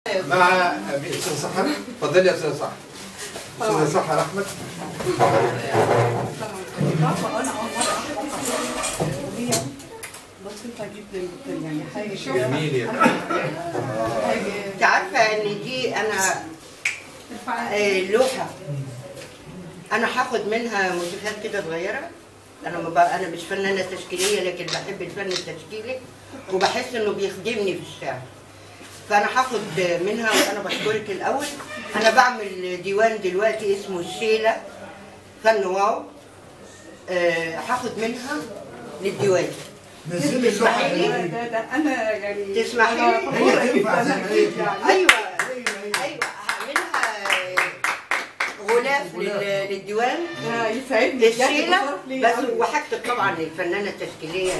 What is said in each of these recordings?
مع استاذ سحر اتفضلي يا استاذ سحر استاذ سحر احمد انا اول مره احضر اغنيه بسيطه جدا جدا يعني حاجه كده جميل يا حاجه انت عارفه ان دي انا آه، لوحه انا هاخد منها موتيفات كده صغيره انا ما بقى انا مش فنانه تشكيليه لكن بحب الفن التشكيلي وبحس انه بيخدمني في الشعر فانا هاخد منها وانا بشكرك الاول انا بعمل ديوان دلوقتي اسمه الشيله فن واو آه، هاخد منها للديوان نزلي تسمحي لي؟ ده, ده, ده انا يعني تسمحي لي؟ أنا فخورة هي تنفع جداً زي ما هي أكيد يعني. ايوه ايوه هعملها غلاف لل- للديوان ده يسعدني بجد الشيله بشرف ليا بس أوي. وهكتب طبعا للفنانه التشكيليه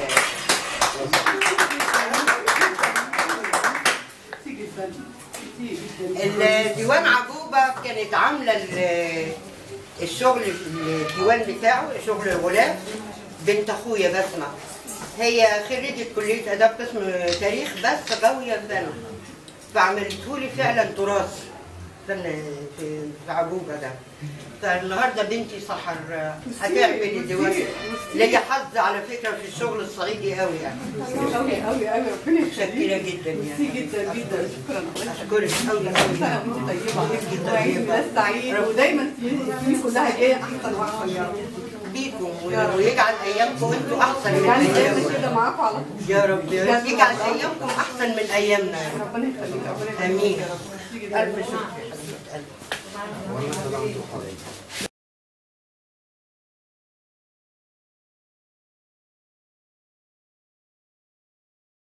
كتير جدا كتير جدا الديوان عجوبه كانت عامله ال- الشغل في الديوان بتاعه شغل غلاف بنت اخويا بسمه هي خريجه كليه اداب قسم تاريخ بس غاويه فن فعملته لي فعلا تراث فن في في عجوبه ده فالنهارده بنتي سحر هتعمل الديوان ليا حظ على فكره في الشغل الصعيدي قوي يعني قوي قوي قوي ربنا متشكره يخليك جدا ميرسي يعني جدا جدا شكرا اشكرك قوي قوي طيبة وعيد ميلاد سعيد ودايما سنين كلها جاية أحسن وأحسن يا رب بيكم ويجعل ايامكم انتوا احسن من يعني دايما ايامنا كده معاكم على طول يا رب يا رب يجعل ايامكم احسن من ايامنا يا رب ربنا يخليك ربنا يخليك امين يا رب ميرسي جدا. الف شكر يا حبيبه قلبي